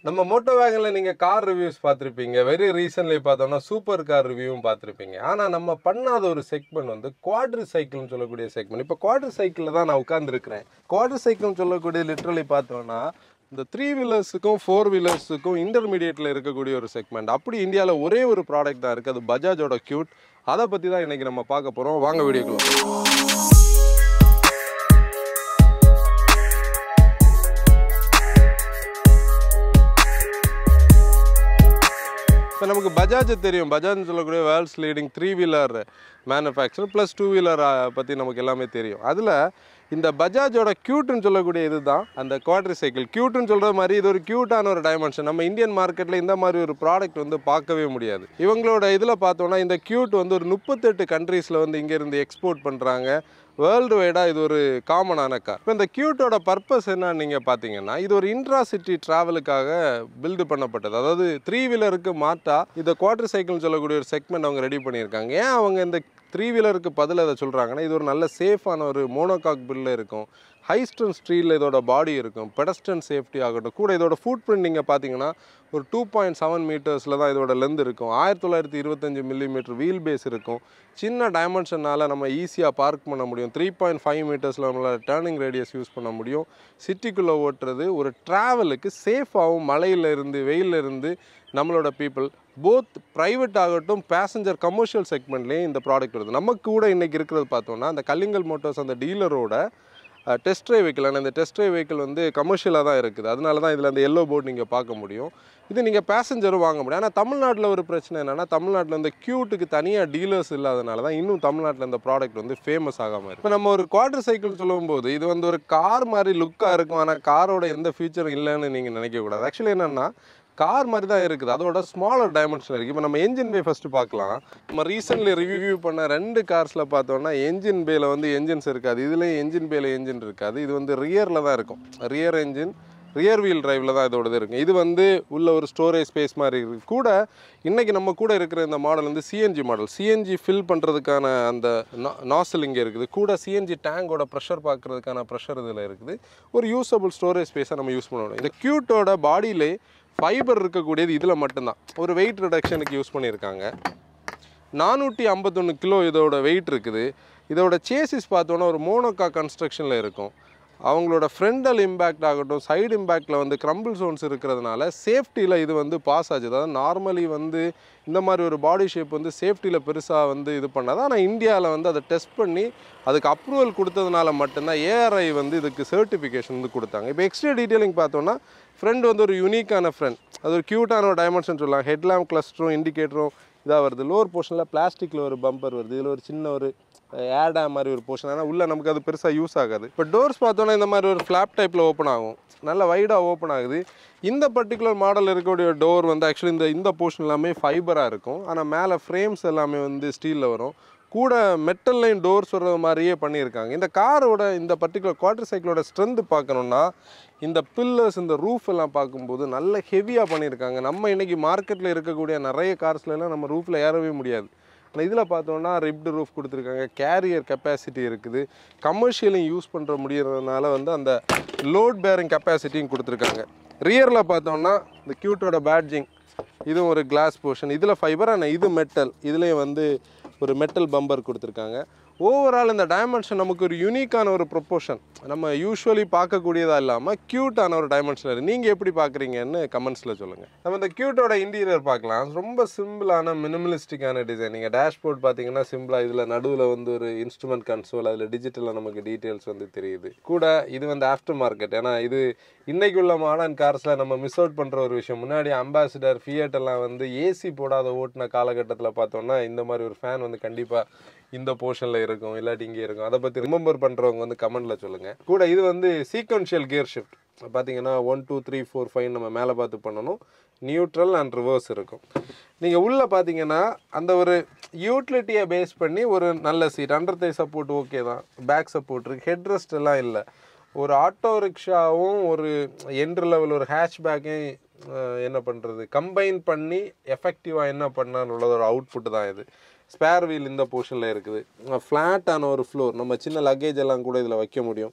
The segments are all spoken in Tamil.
நம்ம மோட்டோ வேகனில் நீங்கள் கார் ரிவ்யூஸ் பார்த்துருப்பீங்க வெரி ரீசன்ட்லி பார்த்தோம்னா சூப்பர் கார் ரிவ்யூவும் பார்த்துருப்பீங்க ஆனால் நம்ம பண்ணாத ஒரு செக்மெண்ட் வந்து குவாட்ரு சைக்கிள்னு சொல்லக்கூடிய செக்மெண்ட் இப்போ குவாட்ரு சைக்கிளில் தான் நான் உட்காந்துருக்கிறேன் குவாட்ரு சைக்கிள்னு சொல்லக்கூடிய லிட்ரலி பார்த்தோம்னா இந்த த்ரீ வீலர்ஸுக்கும் ஃபோர் வீலர்ஸுக்கும் இன்டர்மீடியட்டில் இருக்கக்கூடிய ஒரு செக்மெண்ட் அப்படி இந்தியாவில் ஒரே ஒரு ப்ராடக்ட் தான் இருக்குது அது பஜாஜோட கியூட் அதை பற்றி தான் இன்றைக்கி நம்ம பார்க்க போகிறோம் வாங்க வீடியோக்குள்ள இப்போ நமக்கு பஜாஜ் தெரியும் பஜாஜ்னு சொல்லக்கூடிய world's leading three wheeler manufacture plus two wheeler பற்றி நமக்கு எல்லாமே தெரியும் அதில் இந்த பஜாஜோட க்யூட்னு சொல்லக்கூடிய இதுதான் அந்த குவாட்ரி சைக்கிள் க்யூட்னு சொல்கிற மாதிரி இது ஒரு க்யூட்டான ஒரு டைமென்ஷன் நம்ம இந்தியன் மார்க்கெட்டில் இந்த மாதிரி ஒரு ப்ராடக்ட் வந்து பார்க்கவே முடியாது இவங்களோட இதில் பார்த்தோன்னா இந்த க்யூட் வந்து ஒரு முப்பத்தெட்டு கண்ட்ரீஸில் வந்து இங்கேருந்து எக்ஸ்போர்ட் பண்ணுறாங்க வேர்ல்டு வைடாக இது ஒரு காமனான கார் இப்போ இந்த கியூட்டோட பர்பஸ் என்னன்னு நீங்கள் பார்த்தீங்கன்னா இது ஒரு இன்ட்ராசிட்டி ட்ராவலுக்காக பில்டு பண்ணப்பட்டது அதாவது த்ரீ வீலருக்கு மாற்றா இந்த குவார்டர் சைக்கிள்னு சொல்லக்கூடிய ஒரு செக்மெண்ட் அவங்க ரெடி பண்ணியிருக்காங்க ஏன் அவங்க இந்த த்ரீ வீலருக்கு பதில் அதை சொல்கிறாங்கன்னா இது ஒரு நல்ல சேஃபான ஒரு மோனோகாக் பில்ல இருக்கும் ஹைஸ்டன் ஸ்ட்ரீலில் இதோட பாடி இருக்கும் பெடஸ்டன் சேஃப்டி ஆகட்டும் கூட இதோட ஃபுட் பிரிண்ட் நீங்கள் பார்த்தீங்கன்னா ஒரு டூ பாயிண்ட் செவன் மீட்டர்ஸில் தான் இதோட லென்த் இருக்கும் ஆயிரத்தி தொள்ளாயிரத்தி இருபத்தஞ்சி மில்லிமீட்டர் வீல் பேஸ் இருக்கும் சின்ன டைமென்ஷனால் நம்ம ஈஸியாக பார்க் பண்ண முடியும் த்ரீ பாயிண்ட் ஃபைவ் மீட்டர்ஸில் நம்மளால் டேர்னிங் ரேடியஸ் யூஸ் பண்ண முடியும் சிட்டிக்குள்ளே ஓட்டுறது ஒரு ட்ராவலுக்கு சேஃபாகவும் மழையில இருந்து வெயில்ல இருந்து நம்மளோட பீப்புள் போத் ப்ரைவேட் ஆகட்டும் பேசஞ்சர் கமர்ஷியல் செக்மெண்ட்லேயும் இந்த ப்ராடக்ட் வருது நமக்கு கூட இன்றைக்கி இருக்கிறது பார்த்தோம்னா அந்த கலிங்கல் மோட்டார்ஸ் அந்த டீலரோட டெஸ்ட் ட்ரைவ் வெஹிக்கிள் ஆனால் இந்த டெஸ்ட் ட்ரைவ் வெஹிக்கிள் வந்து கமர்ஷியலாக தான் இருக்குது அதனால தான் இதில் அந்த எல்லோ போர்ட் நீங்கள் பார்க்க முடியும் இது நீங்கள் பேசஞ்சரும் வாங்க முடியும் ஆனால் தமிழ்நாட்டில் ஒரு பிரச்சனை என்னென்னா தமிழ்நாட்டில் இந்த க்யூட்டுக்கு தனியாக டீலர்ஸ் இல்லாதனால தான் இன்னும் தமிழ்நாட்டில் இந்த ப்ராடக்ட் வந்து ஃபேமஸ் ஆகாமல் இருக்கு இப்போ நம்ம ஒரு குவார்டர் சைக்கிள் சொல்லும்போது இது வந்து ஒரு கார் மாதிரி லுக்காக இருக்கும் ஆனால் காரோட எந்த ஃபீச்சரும் இல்லைன்னு நீங்கள் நினைக்கக்கூடாது ஆக்சுவலி என்னென்னா கார் மாதிரி தான் இருக்குது அதோட ஸ்மாலர் டைமென்ஷன் இருக்குது இப்போ நம்ம என்ஜின் பே ஃபஸ்ட்டு பார்க்கலாம் நம்ம ரீசெண்ட்லி ரிவ்யூ பண்ண ரெண்டு கார்ஸில் பார்த்தோம்னா என்ஜின் பேல வந்து என்ஜின்ஸ் இருக்காது இதுலேயும் என்ஜின் பேல என்ஜின் இருக்காது இது வந்து ரியரில் தான் இருக்கும் ரியர் என்ஜின் ரியர் வீல் டிரைவில் தான் இதோடது இருக்கும் இது வந்து உள்ள ஒரு ஸ்டோரேஜ் ஸ்பேஸ் மாதிரி இருக்குது கூட இன்றைக்கி நம்ம கூட இருக்கிற இந்த மாடல் வந்து சிஎன்ஜி மாடல் சிஎன்ஜி ஃபில் பண்ணுறதுக்கான அந்த நாசல் இங்கே இருக்குது கூட சிஎன்ஜி டேங்கோட ப்ரெஷர் பார்க்குறதுக்கான ப்ரெஷர் இதில் இருக்குது ஒரு யூஸபிள் ஸ்டோரேஜ் ஸ்பேஸை நம்ம யூஸ் பண்ண முடியும் இந்த க்யூட்டோட பாடியிலே ஃபைபர் இருக்கக்கூடியது இதில் மட்டும்தான் ஒரு வெயிட் ரிடக்ஷனுக்கு யூஸ் பண்ணியிருக்காங்க நானூற்றி ஐம்பத்தொன்று கிலோ இதோட வெயிட் இருக்குது இதோட சேசிஸ் பார்த்தோன்னா ஒரு மோனோகா கன்ஸ்ட்ரக்ஷனில் இருக்கும் அவங்களோட ஃப்ரண்டல் இம்பேக்ட் ஆகட்டும் சைடு இம்பேக்டில் வந்து க்ரம்பிள் ஜோன்ஸ் இருக்கிறதுனால சேஃப்டியில் இது வந்து பாஸ் ஆச்சு அதாவது நார்மலி வந்து இந்த மாதிரி ஒரு பாடி ஷேப் வந்து சேஃப்டியில் பெருசாக வந்து இது பண்ணாது ஆனால் இந்தியாவில் வந்து அதை டெஸ்ட் பண்ணி அதுக்கு அப்ரூவல் கொடுத்ததுனால மட்டும்தான் ஏஆர்ஐ வந்து இதுக்கு சர்டிஃபிகேஷன் வந்து கொடுத்தாங்க இப்போ எக்ஸ்ட்ரா டீட்டெயிலிங் பார்த்தோன்னா ஃப்ரெண்ட் வந்து ஒரு யூனிக்கான ஃப்ரெண்ட் அது ஒரு க்யூட்டான ஒரு டைமென்ஷன் சொல்லலாம் ஹெட்லாம்ப் கிளஸ்டரும் இண்டிகேட்டரும் இதாக வருது லோவர் போர்ஷனில் பிளாஸ்டிக்கில் ஒரு பம்பர் வருது இதில் ஒரு சின்ன ஒரு ஏடா மாதிரி ஒரு போர்ஷன் ஆனால் உள்ளே நமக்கு அது பெருசாக யூஸ் ஆகாது இப்போ டோர்ஸ் பார்த்தோன்னா இந்த மாதிரி ஒரு ஃப்ளாப் டைப்பில் ஓப்பன் ஆகும் நல்ல வைடாக ஓப்பன் ஆகுது இந்த பர்டிகுலர் மாடல் இருக்கக்கூடிய டோர் வந்து ஆக்சுவலி இந்த இந்த போர்ஷன் எல்லாமே ஃபைபராக இருக்கும் ஆனால் மேலே ஃப்ரேம்ஸ் எல்லாமே வந்து ஸ்டீலில் வரும் கூட மெட்டல் லைன் டோர்ஸ் வர்ற மாதிரியே பண்ணியிருக்காங்க இந்த காரோட இந்த பர்டிகுலர் குவார்டர் சைக்கிளோட ஸ்ட்ரென்த் பார்க்கணுன்னா இந்த பில்லர்ஸ் இந்த ரூஃப் எல்லாம் பார்க்கும்போது நல்ல ஹெவியாக பண்ணியிருக்காங்க நம்ம இன்றைக்கி மார்க்கெட்டில் இருக்கக்கூடிய நிறைய கார்ஸ்லாம் நம்ம ரூஃபில் ஏறவே முடியாது ஆனால் இதில் பார்த்தோன்னா ரிப்டு ரூஃப் கொடுத்துருக்காங்க கேரியர் கெப்பாசிட்டி இருக்குது கமர்ஷியலையும் யூஸ் பண்ணுற முடியறதுனால வந்து அந்த லோட் பேரிங் கெப்பாசிட்டியும் கொடுத்துருக்காங்க ரியரில் பார்த்தோன்னா இந்த க்யூட்டோட பேட்ஜிங் இதுவும் ஒரு கிளாஸ் போர்ஷன் இதில் ஃபைபர் ஆனால் இது மெட்டல் இதுலேயும் வந்து ஒரு மெட்டல் பம்பர் கொடுத்துருக்காங்க ஓவரால் இந்த டைமென்ஷன் நமக்கு ஒரு யூனிக்கான ஒரு ப்ரொப்போர்ஷன் நம்ம யூஸ்வலி பார்க்கக்கூடியதாக இல்லாமல் க்யூட்டான ஒரு டைமென்ஷன் இருக்குது நீங்கள் எப்படி பார்க்குறீங்கன்னு கமெண்ட்ஸில் சொல்லுங்கள் நம்ம இந்த க்யூட்டோட இன்டீரியர் பார்க்கலாம் ரொம்ப சிம்பிளான மினிமலிஸ்டிக்கான டிசைன் நீங்கள் டேஷ்போர்ட் பார்த்தீங்கன்னா சிம்பிளாக இதில் நடுவில் வந்து ஒரு இன்ஸ்ட்ருமெண்ட் கன்சோல் அதில் டிஜிட்டலில் நமக்கு டீட்டெயில்ஸ் வந்து தெரியுது கூட இது வந்து ஆஃப்டர் மார்க்கெட் ஏன்னா இது இன்னைக்கு உள்ள மாடர்ன் கார்ஸில் நம்ம மிஸ் அவுட் பண்ணுற ஒரு விஷயம் முன்னாடி அம்பாசிடர் ஃபியட் எல்லாம் வந்து ஏசி போடாத ஓட்டின காலகட்டத்தில் பார்த்தோம்னா இந்த மாதிரி ஒரு ஃபேன் வந்து கண்டிப்பாக இந்த போர்ஷனில் இருக்கும் இல்லாட்டி இங்கே இருக்கும் அதை பற்றி ரிமெம்பர் பண்ணுறவங்க வந்து கமெண்டில் சொல்லுங்கள் கூட இது வந்து சீக்வன்ஷியல் கியர் ஷிஃப்ட் பார்த்தீங்கன்னா one two three four five நம்ம மேலே பார்த்து பண்ணணும் நியூட்ரல் அண்ட் ரிவர்ஸ் இருக்கும் நீங்கள் உள்ளே பார்த்தீங்கன்னா அந்த ஒரு யூட்டிலிட்டியை பேஸ் பண்ணி ஒரு நல்ல seat under thigh support okay தான் பேக் சப்போர்ட் இருக்குது ஹெட் ரெஸ்ட் எல்லாம் இல்லை ஒரு ஆட்டோ ரிக்ஷாவும் ஒரு என்ட்ரு லெவல் ஒரு ஹேஷ்பேக்கையும் என்ன பண்ணுறது கம்பைன் பண்ணி எஃபெக்டிவாக என்ன பண்ணான்னு உள்ளது ஒரு அவுட்புட் தான் இது ஸ்பேர் வீல் இந்த போர்ஷனில் இருக்குது ஃப்ளாட்டான ஒரு ஃப்ளோர் நம்ம சின்ன லக்கேஜ் எல்லாம் கூட இதில் வைக்க முடியும்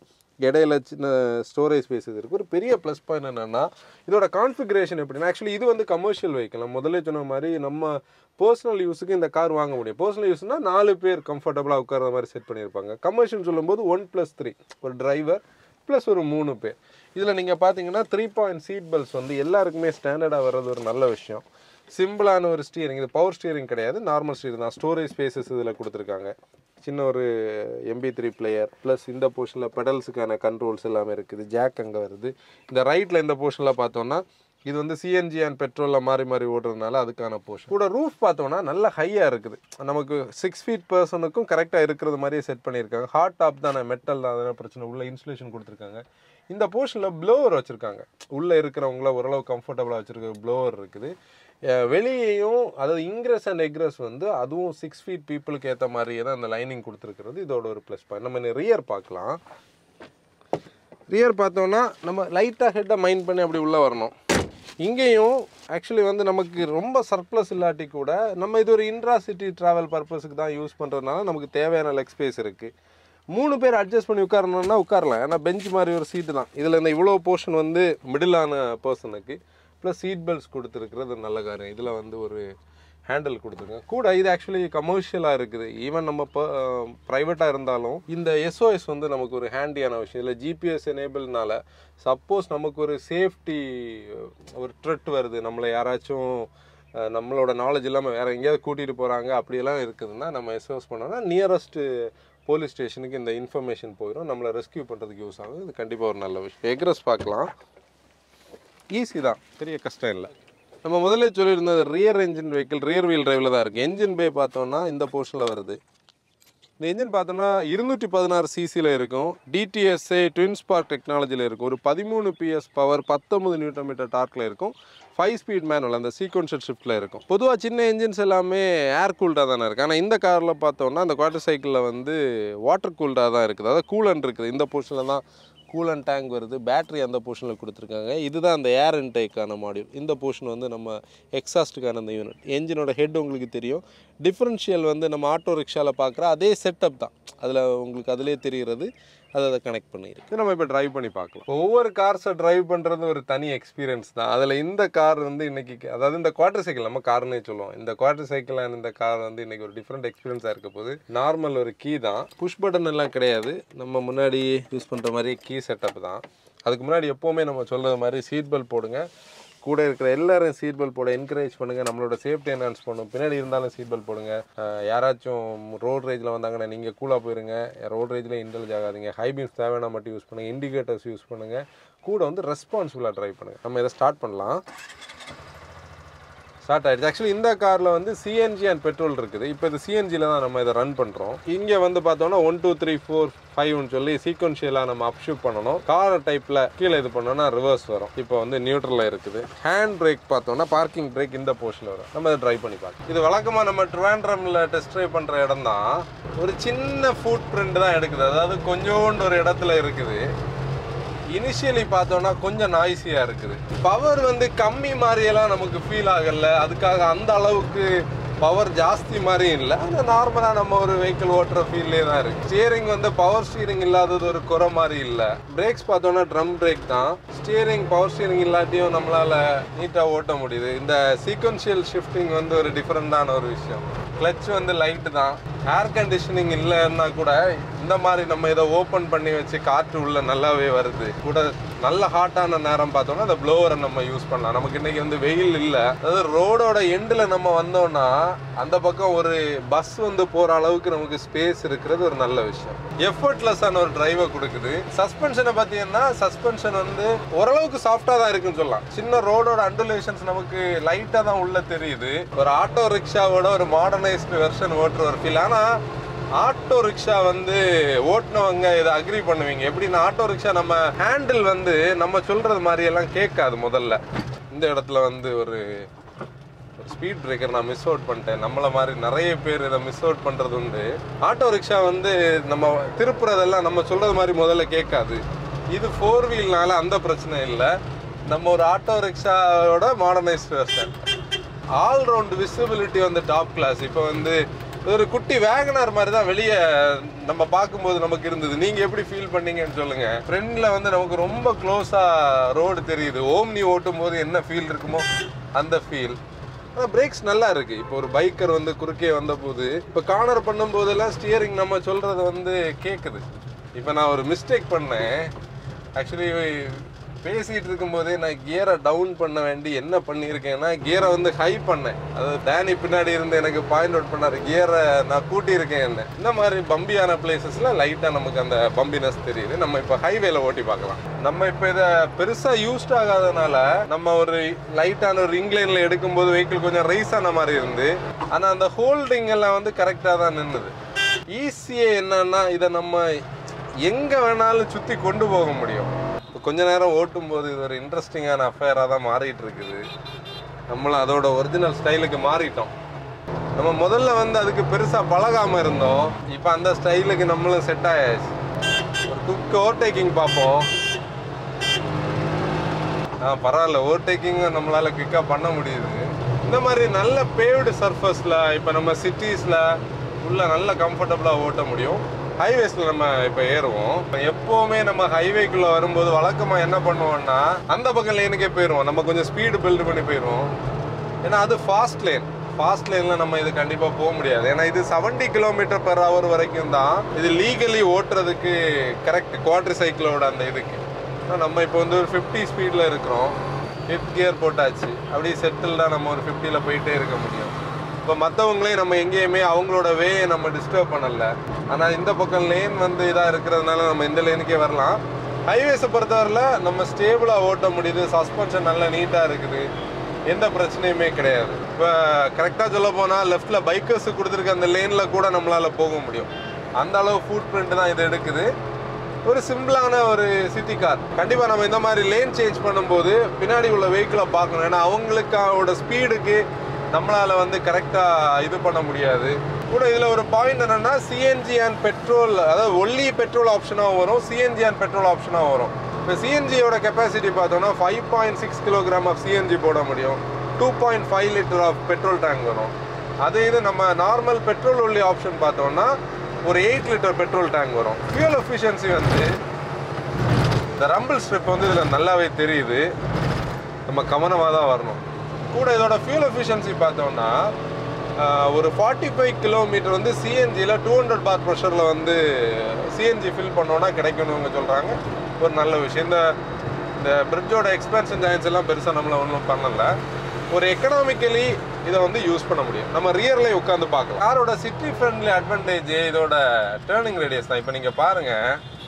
இடையில சின்ன ஸ்டோரேஜ் ஸ்பேஸ் இருக்குது ஒரு பெரிய ப்ளஸ் பாயிண்ட் என்னென்னா இதோட கான்ஃபிகரேஷன் எப்படின்னா ஆக்சுவலி இது வந்து கமர்ஷியல் வெஹிக்கிள் நம்ம முதல்ல சொன்ன மாதிரி நம்ம பர்சனல் யூஸுக்கு இந்த கார் வாங்க முடியும் பர்சனல் யூஸ்னா நாலு பேர் கம்ஃபர்டபுளாக உட்கார்ற மாதிரி செட் பண்ணியிருப்பாங்க கமர்ஷியல் சொல்லும்போது ஒன் ப்ளஸ் த்ரீ ஒரு டிரைவர் ப்ளஸ் ஒரு மூணு பேர் இதில் நீங்கள் பார்த்தீங்கன்னா த்ரீ பாயிண்ட் சீட் பெல்ட்ஸ் வந்து எல்லாருக்குமே ஸ்டாண்டர்டாக வர்றது ஒரு நல்ல விஷயம் சிம்பிளான ஒரு ஸ்டியரிங் இது பவர் ஸ்டியரிங் கிடையாது நார்மல் ஸ்டியரிங் தான் ஸ்டோரேஜ் ஸ்பேசஸ் இதில் கொடுத்துருக்காங்க சின்ன ஒரு எம்பி த்ரீ பிளேயர் ப்ளஸ் இந்த போர்ஷனில் பெடல்ஸுக்கான கண்ட்ரோல்ஸ் எல்லாமே இருக்குது ஜாக் அங்கே வருது இந்த ரைட்டில் இந்த போர்ஷனில் பார்த்தோன்னா இது வந்து சிஎன்ஜி அண்ட் பெட்ரோலில் மாறி மாறி ஓடுறதுனால அதுக்கான போர்ஷன் கூட ரூஃப் பார்த்தோன்னா நல்ல ஹையாக இருக்குது நமக்கு சிக்ஸ் ஃபீட் பர்சனுக்கும் கரெக்டாக இருக்கிறது மாதிரியே செட் பண்ணியிருக்காங்க ஹாட் டாப் தானே மெட்டல் தான் அதெல்லாம் பிரச்சனை உள்ள இன்சுலேஷன் கொடுத்துருக்காங்க இந்த போர்ஷனில் ப்ளோவர் வச்சுருக்காங்க உள்ளே இருக்கிறவங்கள ஓரளவு கம்ஃபர்டபுளாக வச்சுருக்க ப்ளோவர் இருக்குது அஹ் வெளியேயும் அதாவது இங்கிரஸ் அண்ட் எக்ரஸ் வந்து அதுவும் சிக்ஸ் ஃபீட் பீப்புளுக்கு ஏற்ற மாதிரியே தான் அந்த லைனிங் கொடுத்துருக்கிறது இதோட ஒரு ப்ளஸ் பாயிண்ட் நம்ம ரியர் பார்க்கலாம் ரியர் பார்த்தோன்னா நம்ம லைட்டாக ஹெட்டை மைண்ட் பண்ணி அப்படி உள்ளே வரணும் இங்கேயும் ஆக்சுவலி வந்து நமக்கு ரொம்ப சர்ப்ளஸ் இல்லாட்டி கூட நம்ம இது ஒரு இன்ட்ரா சிட்டி ட்ராவல் பர்பஸுக்கு தான் யூஸ் பண்ணுறதுனால நமக்கு தேவையான லெக் ஸ்பேஸ் இருக்குது மூணு பேர் அட்ஜஸ்ட் பண்ணி உட்காரணும்னா உட்காரலாம் ஏன்னா பெஞ்ச் மாதிரி ஒரு சீட்டு தான் இதில் இந்த இவ்வளோ போர்ஷன் வந்து மிடிலான பர்சனுக்கு ப்ளஸ் சீட் பெல்ட்ஸ் கொடுத்துருக்கிறது நல்ல காரியம் இதில் வந்து ஒரு ஹேண்டில் கொடுத்துருங்க கூட இது ஆக்சுவலி கமர்ஷியலாக இருக்குது ஈவன் நம்ம இப்போ ப்ரைவேட்டாக இருந்தாலும் இந்த எஸ்ஓஎஸ் வந்து நமக்கு ஒரு ஹேண்டியான விஷயம் இல்லை ஜிபிஎஸ் எனேபிள்னால சப்போஸ் நமக்கு ஒரு சேஃப்டி ஒரு த்ரெட் வருது நம்மளை யாராச்சும் அஹ், நம்மளோட நாலேஜ் இல்லாமல் வேறு எங்கேயாவது கூட்டிகிட்டு போகிறாங்க அப்படியெல்லாம் இருக்குதுன்னா நம்ம எஸ்ஓஎஸ் பண்ணோம்னா நியரஸ்ட்டு போலீஸ் ஸ்டேஷனுக்கு இந்த இன்ஃபர்மேஷன் போயிடும் நம்மளை ரெஸ்கியூ பண்ணுறதுக்கு யூஸ் ஆகும் இது கண்டிப்பாக ஒரு நல்ல விஷயம் எக்ரஸ் பார்க்கலாம் ஈஸி தான் பெரிய கஷ்டம் இல்லை நம்ம முதல்ல சொல்லியிருந்தது rear engine vehicle rear wheel டிரைவில் தான் இருக்குது என்ஜின் பே பார்த்தோம்னா இந்த போர்ஷனில் வருது இந்த என்ஜின் பார்த்தோம்னா இருநூற்றி பதினாறு சிசியில் இருக்கும் டிடிஎஸ்ஏ ட்வின் ஸ்பார்க் டெக்னாலஜியில் இருக்கும் ஒரு பதிமூணு பிஎஸ் பவர் பத்தொம்பது நியூட்டன் மீட்டர் டார்க்கில் இருக்கும் ஃபைவ் ஸ்பீட் மேனுவல் அந்த சீக்வன்ஷியல் ஷிஃப்ட்டில் இருக்கும் பொதுவாக சின்ன என்ஜின்ஸ் எல்லாமே ஏர் கூல்டாக தானே இருக்குது ஆனால் இந்த காரில் பார்த்தோம்னா அந்த குவார்டர் சைக்கிளில் வந்து வாட்டர் கூல்டாக தான் இருக்குது அதாவது கூலன் இருக்குது இந்த போர்ஷனில் தான் கூலன் டேங்க் வருது பேட்டரி அந்த போர்ஷனில் கொடுத்துருக்காங்க இதுதான் அந்த ஏர் இன்டேக்கான மாடியூல் இந்த போர்ஷன் வந்து நம்ம எக்ஸாஸ்ட்டுக்கான அந்த யூனிட் என்ஜினோட ஹெட் உங்களுக்கு தெரியும் டிஃப்ரென்ஷியல் வந்து நம்ம ஆட்டோ ரிக்ஷாவில் பார்க்குற அதே செட்டப் தான் அதில் உங்களுக்கு அதிலே தெரிகிறது அதை அதை கனெக்ட் பண்ணியிருக்கு நம்ம இப்போ டிரைவ் பண்ணி பார்க்கலாம் ஒவ்வொரு கார்ஸை டிரைவ் பண்ணுறது ஒரு தனி எக்ஸ்பீரியன்ஸ் தான் அதில் இந்த கார் வந்து இன்னைக்கு அதாவது இந்த குவார்டர் சைக்கிள் நம்ம கார்னே சொல்லுவோம் இந்த குவார்டர் சைக்கிள் அண்ட் இந்த கார் வந்து இன்னைக்கு ஒரு டிஃப்ரெண்ட் எக்ஸ்பீரியன்ஸாக இருக்க போது நார்மல் ஒரு கீ தான் புஷ் பட்டன் எல்லாம் கிடையாது நம்ம முன்னாடி யூஸ் பண்ணுற மாதிரி கீ செட்டப் தான் அதுக்கு முன்னாடி எப்போவுமே நம்ம சொல்கிறது மாதிரி சீட் பெல்ட் போடுங்க கூட இருக்கிற எல்லாரும் சீட் பெல்ட் போட என்கரேஜ் பண்ணுங்க நம்மளோட சேஃப்டி என்ஹான்ஸ் பண்ணும் பின்னாடி இருந்தாலும் சீட் பெல்ட் போடுங்க அஹ் யாராச்சும் ரோட் ரேஜில் வந்தாங்கன்னா நீங்கள் கூலாக போயிருங்க ரோட் ரேஜில் இன்டெலிஜ் ஆகாதீங்க ஹை பீம்ஸ் தேவையான மட்டும் யூஸ் பண்ணுங்க இண்டிகேட்டர்ஸ் யூஸ் பண்ணுங்க கூட வந்து ரெஸ்பான்சிபிளாக ட்ரை பண்ணுங்க நம்ம இதை ஸ்டார்ட் பண்ணலாம் ஸ்டார்ட் ஆயிடுச்சு ஆக்சுவலி இந்த காரில் வந்து சிஎன்ஜி அண்ட் பெட்ரோல் இருக்குது இப்போ இது சிஎன்ஜியில் தான் நம்ம இதை ரன் பண்ணுறோம் இங்கே வந்து பார்த்தோம்னா ஒன் டூ த்ரீ ஃபோர் ஃபைவ்னு சொல்லி சீக்வன்ஷியலாக நம்ம அப்ஷூட் பண்ணணும் கார் டைப்பில் கீழே இது பண்ணோம்னா ரிவர்ஸ் வரும் இப்போ வந்து நியூட்ரலில் இருக்குது ஹேண்ட் பிரேக் பார்த்தோம்னா பார்க்கிங் பிரேக் இந்த போர்ஷனில் வரும் நம்ம இதை ட்ரைவ் பண்ணி பார்க்கலாம் இது வழக்கமாக நம்ம ட்ரிவாண்ட்ரமில் டெஸ்ட் ட்ரைவ் பண்ணுற இடம் தான் ஒரு சின்ன ஃபுட் பிரிண்ட் தான் எடுக்குது அதாவது கொஞ்சோண்டு ஒரு இடத்துல இருக்குது இனிஷியலி பார்த்தோன்னா கொஞ்சம் நாய்ஸியாக இருக்குது பவர் வந்து கம்மி மாதிரியெல்லாம் நமக்கு ஃபீல் ஆகல அதுக்காக அந்த அளவுக்கு பவர் ஜாஸ்தி மாதிரி இல்லை ஆனால் நார்மலாக நம்ம ஒரு வெஹிக்கிள் ஓட்டுற ஃபீல்லே தான் இருக்குது ஸ்டியரிங் வந்து பவர் ஸ்டியரிங் இல்லாதது ஒரு குறை மாதிரி இல்லை பிரேக்ஸ் பார்த்தோன்னா ட்ரம் பிரேக் தான் ஸ்டியரிங் பவர் ஸ்டியரிங் இல்லாட்டியும் நம்மளால் நீட்டாக ஓட்ட முடியுது இந்த சீக்வன்ஷியல் ஷிஃப்டிங் வந்து ஒரு டிஃப்ரெண்டான ஒரு விஷயம் கிளச் வந்து லைட்டு தான் ஏர் கண்டிஷனிங் இல்லைன்னா கூட இந்த மாதிரி நம்ம இதை ஓப்பன் பண்ணி வச்சு காற்று உள்ள நல்லாவே வருது கூட நல்ல ஹாட்டான நேரம் பார்த்தோம்னா அந்த ப்ளோவரை நம்ம யூஸ் பண்ணலாம் நமக்கு இன்னைக்கு வந்து வெயில் இல்லை அதாவது ரோடோட எண்டில் நம்ம வந்தோம்னா அந்த பக்கம் ஒரு பஸ் வந்து போகிற அளவுக்கு நமக்கு ஸ்பேஸ் இருக்கிறது ஒரு நல்ல விஷயம் எஃபர்ட்லெஸ்ஸான ஒரு டிரைவை கொடுக்குது சஸ்பென்ஷனை பார்த்தீங்கன்னா சஸ்பென்ஷன் வந்து ஓரளவுக்கு சாஃப்டாக தான் இருக்குன்னு சொல்லலாம் சின்ன ரோடோட அண்டுலேஷன்ஸ் நமக்கு லைட்டாக தான் உள்ள தெரியுது ஒரு ஆட்டோ ரிக்ஷாவோட ஒரு மாடர்னைஸ்டு வெர்ஷன் ஓட்டுற ஒரு ஃபீல் ஆனால் ஆட்டோ ரிக்ஷா வந்து ஓட்டுனவங்க இதை அக்ரி பண்ணுவீங்க எப்படின்னா ஆட்டோ ரிக்ஷா நம்ம ஹேண்டில் வந்து நம்ம சொல்றது மாதிரி எல்லாம் கேட்காது முதல்ல இந்த இடத்துல வந்து ஒரு ஸ்பீட் பிரேக்கர் நான் மிஸ் அவுட் பண்ணிட்டேன் நம்மள மாதிரி நிறைய பேர் இதை மிஸ் அவுட் பண்றது உண்டு ஆட்டோ ரிக்ஷா வந்து நம்ம திருப்புறதெல்லாம் நம்ம சொல்றது மாதிரி முதல்ல கேட்காது இது ஃபோர் வீல்னால அந்த பிரச்சனை இல்லை நம்ம ஒரு ஆட்டோ ரிக்ஷாவோட modernised version all round visibility வந்து டாப் கிளாஸ் இப்போ வந்து இது ஒரு குட்டி வேகனார் மாதிரி தான் வெளியே நம்ம பார்க்கும்போது நமக்கு இருந்தது நீங்க எப்படி ஃபீல் பண்ணீங்கன்னு சொல்லுங்க ஃப்ரெண்ட்ல வந்து நமக்கு ரொம்ப க்ளோஸா ரோடு தெரியுது ஓம்னி ஓட்டும் போது என்ன ஃபீல் இருக்குமோ அந்த ஃபீல் ஆனால் பிரேக்ஸ் நல்லா இருக்கு இப்போ ஒரு பைக்கர் வந்து குறுக்கே வந்த போது இப்போ கார்னர் பண்ணும் போதெல்லாம் ஸ்டியரிங் நம்ம சொல்றது வந்து கேட்குது இப்போ நான் ஒரு மிஸ்டேக் பண்ணேன் ஆக்சுவலி பேசிட்டு இருக்கும்போதே நான் கியரை டவுன் பண்ண வேண்டி என்ன பண்ணியிருக்கேன்னா கியரை வந்து ஹை பண்ணேன் அதாவது டேனி பின்னாடி இருந்து எனக்கு பாயிண்ட் அவுட் பண்ணாரு கியரை நான் கூட்டியிருக்கேன் என்ன இந்த மாதிரி பம்பியான பிளேசஸ்ல லைட்டாக நமக்கு அந்த பம்பினஸ் தெரியுது நம்ம இப்போ ஹைவேல ஓட்டி பார்க்கலாம் நம்ம இப்போ இதை பெருசாக யூஸ்ட் ஆகாதனால நம்ம ஒரு லைட்டான ஒரு இங்கிலேண்டில் எடுக்கும்போது வெஹிக்கிள் கொஞ்சம் ரைஸ் ஆன மாதிரி இருந்து ஆனால் அந்த ஹோல்டிங் எல்லாம் வந்து கரெக்டாக தான் நின்னுது ஈஸியே என்னன்னா இதை நம்ம எங்கே வேணாலும் சுற்றி கொண்டு போக முடியும் இப்போ கொஞ்ச நேரம் ஓட்டும் போது இது ஒரு இன்ட்ரெஸ்டிங்கான அஃபேராக தான் மாறிட்டு இருக்குது நம்மளும் அதோட ஒரிஜினல் ஸ்டைலுக்கு மாறிட்டோம் நம்ம முதல்ல வந்து அதுக்கு பெருசாக பழகாமல் இருந்தோம் இப்போ அந்த ஸ்டைலுக்கு நம்மளும் செட் ஆயாச்சு ஒரு குக் ஓவர்டேக்கிங் பார்ப்போம் ஆ பரவாயில்ல ஓவர்டேக்கிங்கும் நம்மளால் குயிக்காக பண்ண முடியுது இந்த மாதிரி நல்ல பேவ்டு சர்ஃபஸில் இப்போ நம்ம சிட்டிஸில் உள்ள நல்ல கம்ஃபர்டபுளாக ஓட்ட முடியும் ஹைவேஸில் நம்ம இப்போ ஏறுவோம் இப்ப எப்போவுமே நம்ம ஹைவேக்குள்ளே வரும்போது வழக்கமாக என்ன பண்ணுவோம்னா அந்த பக்கம் லேனுக்கே போயிடுவோம் நம்ம கொஞ்சம் ஸ்பீடு பில்டு பண்ணி போயிடுவோம் ஏன்னா அது ஃபாஸ்ட் லேன் ஃபாஸ்ட் லேனில் நம்ம இது கண்டிப்பாக போக முடியாது ஏன்னா இது 70 கிலோமீட்டர் பெர் ஹவர் வரைக்கும் தான் இது லீகலி ஓட்டுறதுக்கு கரெக்ட் குவாட்ரி சைக்கிளோட அந்த இதுக்கு ஆனா நம்ம இப்போ வந்து ஒரு ஃபிஃப்டி ஸ்பீடில் இருக்கிறோம் ஃபிஃப்த் கியர் போட்டாச்சு அப்படியே செட்டில்டாக நம்ம ஒரு ஃபிஃப்டியில் போயிட்டே இருக்க முடியும் இப்போ மற்றவங்களையும் நம்ம எங்கேயுமே அவங்களோட வேயை நம்ம டிஸ்டர்ப் பண்ணல ஆனால் இந்த பக்கம் லேன் வந்து இதாக இருக்கிறதுனால நம்ம இந்த லேனுக்கே வரலாம் ஹைவேஸை பொறுத்தவரையில் நம்ம ஸ்டேபிளாக ஓட்ட முடியுது சஸ்பென்ஷன் நல்லா நீட்டாக இருக்குது எந்த பிரச்சனையுமே கிடையாது இப்போ கரெக்டாக சொல்ல போனால் லெஃப்டில் பைக்கர்ஸுக்கு கொடுத்துருக்க அந்த லேனில் கூட நம்மளால் போக முடியும் அந்த அளவு ஃபுட் பிரிண்ட் தான் இது எடுக்குது ஒரு சிம்பிளான ஒரு சிட்டி கார் கண்டிப்பாக நம்ம இந்த மாதிரி லேன் சேஞ்ச் பண்ணும்போது பின்னாடி உள்ள வெஹிக்கிளை பார்க்கணும் ஏன்னா அவங்களுக்கோட ஸ்பீடுக்கு நம்மளால் வந்து கரெக்டாக இது பண்ண முடியாது கூட இதில் ஒரு பாயிண்ட் என்னென்னா சிஎன்ஜி அண்ட் பெட்ரோல் அதாவது ஒன்லி பெட்ரோல் ஆப்ஷனாக வரும் சிஎன்ஜி அண்ட் பெட்ரோல் ஆப்ஷனாக வரும் இப்போ சிஎன்ஜியோட கெப்பாசிட்டி பார்த்தோம்னா five point six kilogram of CNG போட முடியும் two point five litre of petrol tank வரும் அதே இது நம்ம நார்மல் பெட்ரோல் ஒன்லி ஆப்ஷன் பார்த்தோம்னா ஒரு எயிட் லிட்டர் பெட்ரோல் டேங்க் வரும் ஃபியூல் எஃபிஷியன்சி வந்து இந்த ரம்பிள் ஸ்ட்ரிப் வந்து இதில் நல்லாவே தெரியுது நம்ம கவனமாக தான் வரணும் கூட இதோட ஃபியூல் எஃபிஷியன்சி பார்த்தோம்னா ஆஹ், ஒரு ஃபார்ட்டி ஃபைவ் கிலோமீட்டர் வந்து சிஎன்ஜியில் டூ ஹண்ட்ரட் பார் ப்ரெஷரில் வந்து சிஎன்ஜி ஃபில் பண்ணோன்னா கிடைக்கணுங்க சொல்கிறாங்க ஒரு நல்ல விஷயம் இந்த இந்த பிரிட்ஜோட எக்ஸ்பென்ஷன் ஜாயின்ஸ் எல்லாம் பெருசாக நம்மள ஒன்றும் பண்ணல ஒரு எக்கனாமிக்கலி இதை வந்து யூஸ் பண்ண முடியும் நம்ம ரியர்லேயே உட்காந்து பார்க்கலாம் காரோட சிட்டி ஃப்ரெண்ட்லி அட்வான்டேஜ் இதோட டேர்னிங் ரேடியஸ் தான் இப்போ நீங்கள் பாருங்கள்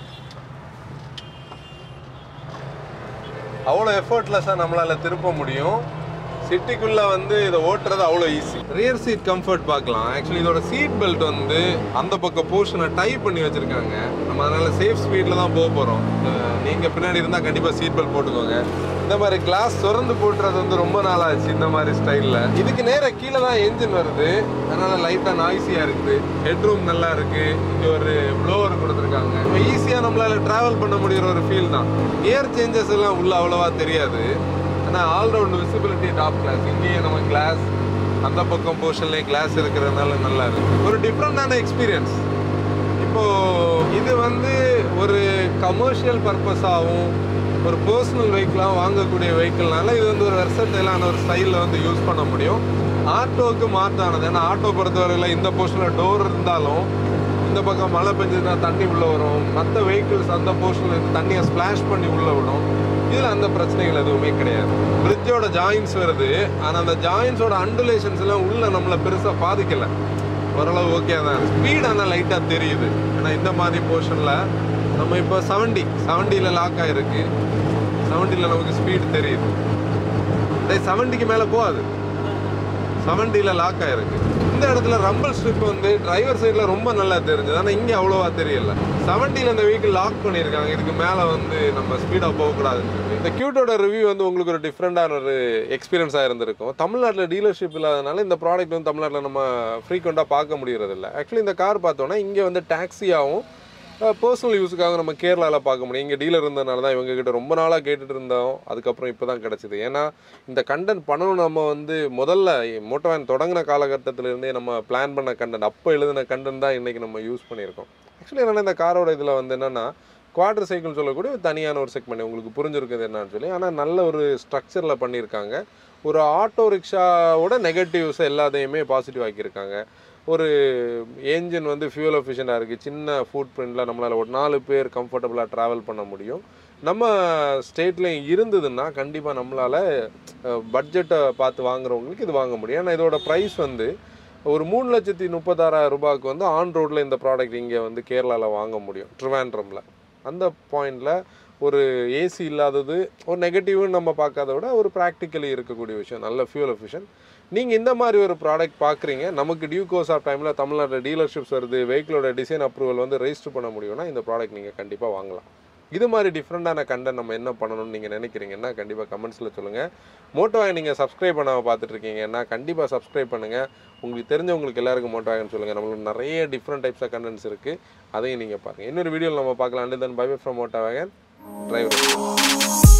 அவ்வளோ எஃபர்ட்லெஸ்ஸாக நம்மளால் திருப்ப முடியும் சிட்டிக்குள்ளே வந்து இதை ஓட்டுறது அவ்வளோ ஈஸி ரியர் சீட் கம்ஃபர்ட் பார்க்கலாம் ஆக்சுவலி இதோட சீட் பெல்ட் வந்து அந்த பக்கம் போர்ஷனை டைப் பண்ணி வச்சுருக்காங்க நம்ம அதனால் சேஃப் ஸ்பீடில் தான் போக போகிறோம் நீங்கள் பின்னாடி இருந்தால் கண்டிப்பாக சீட் பெல்ட் போட்டுக்கோங்க இந்த மாதிரி கிளாஸ் திறந்து போட்டுறது வந்து ரொம்ப நாள் ஆச்சு இந்த மாதிரி ஸ்டைலில் இதுக்கு நேராக கீழே தான் என்ஜின் வருது அதனால் லைட்டாக நாய்ஸியாக இருக்குது ஹெட்ரூம் நல்லா இருக்குது இங்கே ஒரு ப்ளோவர் கொடுத்துருக்காங்க ஈஸியாக நம்மளால் ட்ராவல் பண்ண முடியிற ஒரு ஃபீல் தான் கியர் சேஞ்சஸ் எல்லாம் உள்ள அவ்வளோவா தெரியாது ஆனால் ஆல்ரவுண்ட் விசிபிலிட்டி டாப் கிளாஸ் இங்கேயே நம்ம கிளாஸ் அந்த பக்கம் போர்ஷன்லேயே கிளாஸ் இருக்கிறதுனால நல்லா இருக்கு ஒரு டிஃப்ரெண்டான எக்ஸ்பீரியன்ஸ் இப்போ இது வந்து ஒரு கமர்ஷியல் பர்பஸாகவும் ஒரு பர்சனல் வெஹிக்கிளாகவும் வாங்கக்கூடிய வெஹிக்கிள்னால இது வந்து ஒரு வெர்சட்டைலான ஒரு ஸ்டைலில் வந்து யூஸ் பண்ண முடியும் ஆட்டோவுக்கு மாற்றானது ஏன்னா ஆட்டோ பொறுத்தவரையில் இந்த போர்ஷனில் டோர் இருந்தாலும் இந்த பக்கம் மழை பெஞ்சதுன்னா தண்ணி உள்ளே வரும் மற்ற வெஹிக்கிள்ஸ் அந்த போர்ஷனில் இருந்து தண்ணியை ஸ்ப்ளாஷ் பண்ணி உள்ளே விடும் இதில் அந்த பிரச்சனைகள் எதுவுமே கிடையாது பிரிட்ஜோட ஜாயின்ஸ் வருது ஆனால் அந்த ஜாயின்ஸோட அண்டுலேஷன்ஸ் எல்லாம் உள்ள நம்மளை பெருசாக பாதிக்கலை ஓரளவு ஓகே தான் ஸ்பீட் ஆனால் லைட்டாக தெரியுது ஏன்னா இந்த மாதிரி போர்ஷனில் நம்ம இப்போ செவன்டி செவன்ட்டியில் லாக் ஆகிருக்கு செவன்ட்டியில் நமக்கு ஸ்பீடு தெரியுது அதே செவன்ட்டிக்கு மேலே போகாது செவன்ட்டியில் லாக் ஆகிருக்கு இந்த இடத்துல ரம்பல் ஸ்ட்ரிப் வந்து டிரைவர் சைடில் ரொம்ப நல்லா தெரிஞ்சது ஆனால் இங்கே அவ்வளோவா தெரியல செவன்ட்டியில் இந்த வெஹிக்கிள் லாக் பண்ணியிருக்காங்க இதுக்கு மேலே வந்து நம்ம ஸ்பீடாக போகக்கூடாதுன்னு சொல்லி இந்த கியூட்டோட ரிவ்யூ வந்து உங்களுக்கு ஒரு டிஃப்ரெண்டான ஒரு எக்ஸ்பீரியன்ஸாக இருந்திருக்கும் தமிழ்நாட்டில் டீலர்ஷிப் இல்லாதனால இந்த ப்ராடக்ட் வந்து தமிழ்நாட்டில் நம்ம ஃப்ரீக்வெண்ட்டாக பார்க்க முடியறதில்ல ஆக்சுவலி இந்த கார் பார்த்தோன்னா இங்கே வந்து டாக்ஸியாகவும் பர்சனல் யூஸுக்காக நம்ம கேரளாவில் பார்க்க முடியும் இங்கே டீலர் இருந்ததுனால தான் இவங்க கிட்ட ரொம்ப நாளாக கேட்டுட்டு இருந்தோம் அதுக்கப்புறம் இப்போ தான் கிடச்சிது ஏன்னா இந்த கண்டென்ட் பண்ணணும் நம்ம வந்து முதல்ல மோட்டோ வேன் தொடங்கின காலகட்டத்திலேருந்தே நம்ம பிளான் பண்ண கண்டென்ட் அப்போ எழுதின கண்டென்ட் தான் இன்றைக்கி நம்ம யூஸ் பண்ணியிருக்கோம் ஆக்சுவலி என்னென்னா இந்த காரோட இதில் வந்து என்னென்னா குவாட்ரு சைக்கிள் சொல்லக்கூடிய ஒரு தனியான ஒரு செக்மெண்ட் உங்களுக்கு புரிஞ்சிருக்குது என்னன்னு சொல்லி ஆனால் நல்ல ஒரு ஸ்ட்ரக்சரில் பண்ணியிருக்காங்க ஒரு ஆட்டோ ரிக்ஷாவோட நெகட்டிவ்ஸ் எல்லாத்தையுமே பாசிட்டிவ் ஆக்கியிருக்காங்க ஒரு என்ஜின் வந்து ஃபியூல் எஃபிஷியண்டாக இருக்குது சின்ன ஃபுட் பிரிண்டில் நம்மளால் ஒரு நாலு பேர் கம்ஃபர்டபுளாக ட்ராவல் பண்ண முடியும் நம்ம ஸ்டேட்லேயும் இருந்ததுன்னா கண்டிப்பாக நம்மளால் பட்ஜெட்டை பார்த்து வாங்குறவங்களுக்கு இது வாங்க முடியும் ஏன்னா இதோட ப்ரைஸ் வந்து ஒரு மூணு லட்சத்தி முப்பத்தாறாயிரம் ரூபாய்க்கு வந்து ஆன் ரோட்டில் இந்த ப்ராடக்ட் இங்கே வந்து கேரளாவில் வாங்க முடியும் ட்ரிவாண்ட்ரமில் அந்த பாயிண்டில் ஒரு ஏசி இல்லாதது ஒரு நெகட்டிவ்னு நம்ம பார்க்காத விட ஒரு ப்ராக்டிக்கலி இருக்கக்கூடிய விஷயம் நல்ல ஃபியூல் எஃபிஷியன் நீங்கள் இந்த மாதிரி ஒரு ப்ராடக்ட் பார்க்குறீங்க நமக்கு டியூ கோர்ஸ் ஆஃப் டைமில் தமிழ்நாட்டில் டீலர்ஷிப்ஸ் வருது வெஹிக்கிளோட டிசைன் அப்ரூவல் வந்து ரெஜிஸ்டர் பண்ண முடியும்னா இந்த ப்ராடக்ட் நீங்கள் கண்டிப்பாக வாங்கலாம் இது மாதிரி டிஃப்ரெண்ட்டான கண்டென்ட் நம்ம என்ன பண்ணணும்னு நீங்கள் நினைக்கிறீங்கன்னா கண்டிப்பாக கமெண்ட்ஸில் சொல்லுங்கள் மோட்டோவாக நீங்கள் சப்ஸ்கிரைப் பண்ணாமல் பார்த்துட்டு இருக்கீங்கன்னா கண்டிப்பாக சப்ஸ்கிரைப் பண்ணுங்கள் உங்களுக்கு தெரிஞ்சவங்களுக்கு எல்லாருக்கும் மோட்டோவாகன்னு சொல்லுங்கள் நம்மளுக்கு நிறைய டிஃப்ரெண்ட் டைப்ஸ் ஆஃப் கண்டென்ட்ஸ் இருக்குது அதையும் நீங்கள் பாருங்கள் இன்னொரு வீடியோவில் நம்ம பார்க்கலாம் and then bye from Motowagon driver